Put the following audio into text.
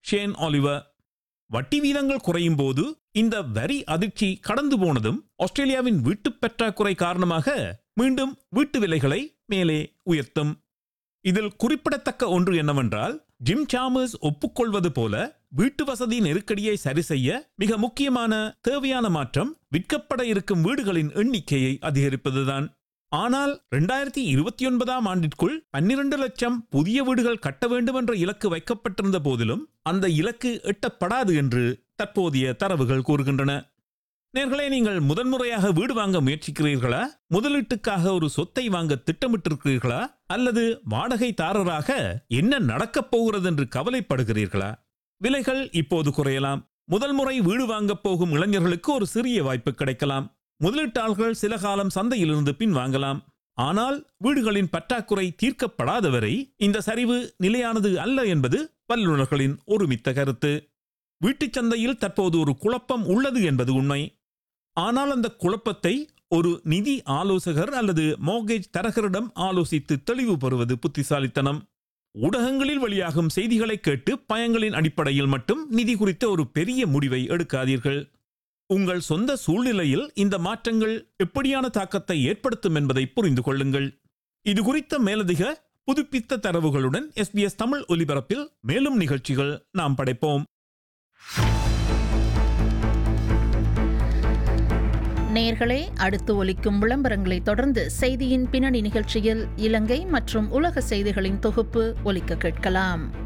Shane Oliver வட்டி வீதங்கள் குறையும் போது இந்த வரி அதிர்ச்சி கடந்து போனதும் ஆஸ்திரேலியாவின் வீட்டு பற்றாக்குறை காரணமாக மீண்டும் வீட்டு விலைகளை மேலே உயர்த்தும் இதில் குறிப்பிடத்தக்க ஒன்று என்னவென்றால் ஜிம் சாமர்ஸ் ஒப்புக்கொள்வது போல வீட்டு வசதி நெருக்கடியை சரி செய்ய மிக முக்கியமான தேவையான மாற்றம் விற்கப்பட இருக்கும் வீடுகளின் எண்ணிக்கையை அதிகரிப்பதுதான் ஆனால் இரண்டாயிரத்தி இருபத்தி ஒன்பதாம் ஆண்டிற்குள் பன்னிரண்டு லட்சம் புதிய வீடுகள் கட்ட வேண்டும் என்ற இலக்கு வைக்கப்பட்டிருந்த போதிலும் அந்த இலக்கு எட்டப்படாது என்று தற்போதைய தரவுகள் கூறுகின்றன நேர்களே நீங்கள் முதன்முறையாக வீடு வாங்க முயற்சிக்கிறீர்களா முதலீட்டுக்காக ஒரு சொத்தை வாங்க திட்டமிட்டிருக்கிறீர்களா அல்லது வாடகைதாரராக என்ன நடக்கப் போகிறது என்று கவலைப்படுகிறீர்களா விலைகள் இப்போது குறையலாம் முதல் முறை வீடு வாங்கப் போகும் இளைஞர்களுக்கு ஒரு சிறிய வாய்ப்பு கிடைக்கலாம் முதலீட்டாளர்கள் சில காலம் சந்தையிலிருந்து பின் வாங்கலாம் ஆனால் வீடுகளின் பற்றாக்குறை தீர்க்கப்படாத வரை இந்த சரிவு நிலையானது அல்ல என்பது வல்லுநர்களின் ஒருமித்த கருத்து வீட்டுச் சந்தையில் தற்போது ஒரு குழப்பம் உள்ளது என்பது உண்மை ஆனால் அந்த குழப்பத்தை ஒரு நிதி ஆலோசகர் அல்லது மோகேஜ் தரகரிடம் ஆலோசித்து தெளிவு பெறுவது புத்திசாலித்தனம் ஊடகங்களில் வெளியாகும் செய்திகளை கேட்டு பயங்களின் அடிப்படையில் மட்டும் நிதி குறித்த ஒரு பெரிய முடிவை எடுக்காதீர்கள் உங்கள் சொந்த சூழ்நிலையில் இந்த மாற்றங்கள் எப்படியான தாக்கத்தை ஏற்படுத்தும் என்பதை புரிந்து கொள்ளுங்கள் இது குறித்த மேலதிக புதுப்பித்த தரவுகளுடன் எஸ்பிஎஸ் தமிழ் ஒலிபரப்பில் மேலும் நிகழ்ச்சிகள் நாம் படைப்போம் நேர்களே அடுத்து ஒலிக்கும் விளம்பரங்களை தொடர்ந்து செய்தியின் பின்னணி நிகழ்ச்சியில் இலங்கை மற்றும் உலக செய்திகளின் தொகுப்பு ஒலிக்க கேட்கலாம்